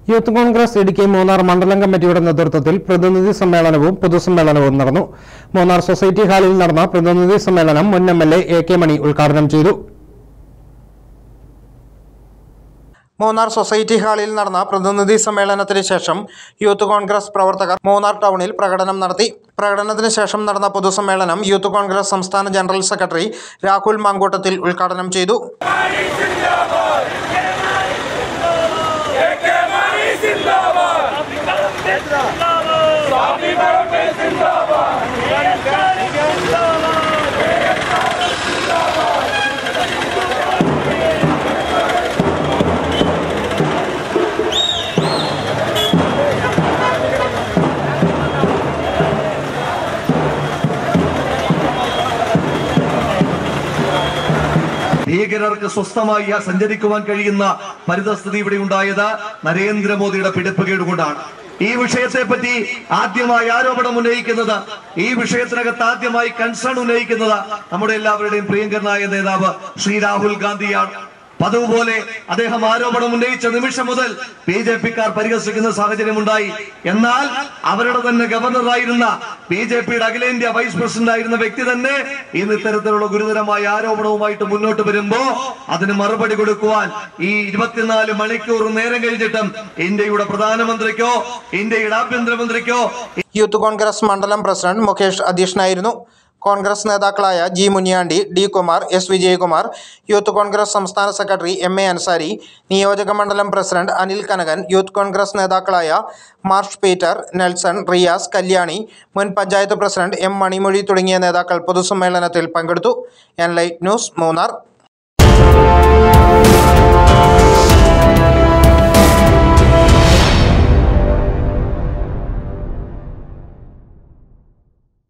youth Congress Idukki Munnar മണ്ഡലം കമ്മിറ്റിയുടെ നേതൃത്വത്തിൽ പ്രതിനിധി സമ്മേളനവും പൊതുസമ്മേളനവും നടന്നു മൂന്നാർ സൊസൈറ്റി ഹാളിൽ നടന്ന പ്രതിനിധി സമ്മേളനം മുൻ M L A A K Mani ഉദ്ഘാടനം ചെയ്തു മൂന്നാർ സൊസൈറ്റി ഹാളിൽ നടന്ന പ്രതിനിധി സമ്മേളനത്തിന് ശേഷം യൂത്ത് കോൺഗ്രസ് പ്രവർത്തകർ മൂന്നാർ ടൗണിൽ പ്രകടനം നടത്തി പ്രകടനത്തിന് ശേഷം നടന്ന പൊതുസമ്മേളനം യൂത്ത് കോൺഗ്രസ് സംസ്ഥാന ജനറൽ സെക്രട്ടറി രാഹുൽ മാങ്കൂട്ടത്തിൽ ഉദ്ഘാടനം ചെയ്തു ഭീകരർക്ക് സ്വസ്ഥമായി സഞ്ചരിക്കുവാൻ കഴിയുന്ന പരിതസ്ഥിതി ഇവിടെ ഉണ്ടായത് നരേന്ദ്രമോദിയുടെ പിടിപ്പുകേട് കൊണ്ടാണ് ഈ വിഷയത്തെ പറ്റി ആദ്യമായി ആരോപണം ഉന്നയിക്കുന്നത് ഈ വിഷയത്തിനകത്ത് ആദ്യമായി കൺസേൺ ഉന്നയിക്കുന്നത് നമ്മുടെ എല്ലാവരുടെയും പ്രിയങ്കരനായ നേതാവ് ശ്രീ രാഹുൽ ഗാന്ധിയാണ് പതിവ് പോലെ അദ്ദേഹം ആരോപണം ഉന്നയിച്ച നിമിഷം മുതൽ ബി ജെ പിക്കാർ പരിഹസിക്കുന്ന സാഹചര്യമുണ്ടായി എന്നാൽ അവരുടെ തന്നെ ഗവർണറായിരുന്ന ബി ജെ പിയുടെ അഖിലേന്ത്യാ വൈസ് പ്രസിഡന്റ് ആയിരുന്ന വ്യക്തി തന്നെ ഇന്ന് ഇത്തരത്തിലുള്ള ഗുരുതരമായ ആരോപണവുമായിട്ട് മുന്നോട്ട് വരുമ്പോ അതിന് മറുപടി കൊടുക്കുവാൻ ഈ ഇരുപത്തിനാല് മണിക്കൂർ നേരം കഴിഞ്ഞിട്ടും ഇന്ത്യയുടെ പ്രധാനമന്ത്രിക്കോ ഇന്ത്യയുടെ ആഭ്യന്തരമന്ത്രിക്കോ യൂത്ത് കോൺഗ്രസ് മണ്ഡലം പ്രസിഡന്റ് മുകേഷ് അധ്യക്ഷനായിരുന്നു കോൺഗ്രസ് നേതാക്കളായ G Muniyandi D Kumar S Vijayakumar youth Congress സംസ്ഥാന സെക്രട്ടറി എം എ അൻസാരി നിയോജക മണ്ഡലം president Anil Kanakan youth Congress നേതാക്കളായ Marsh Peter Nelson Riyas Kalyani മുൻ പഞ്ചായത്ത് പ്രസിഡന്റ് എം മണിമൊഴി തുടങ്ങിയ നേതാക്കൾ പൊതുസമ്മേളനത്തിൽ പങ്കെടുത്തു എൻ ലൈറ്റ് ന്യൂസ് മൂന്നാർ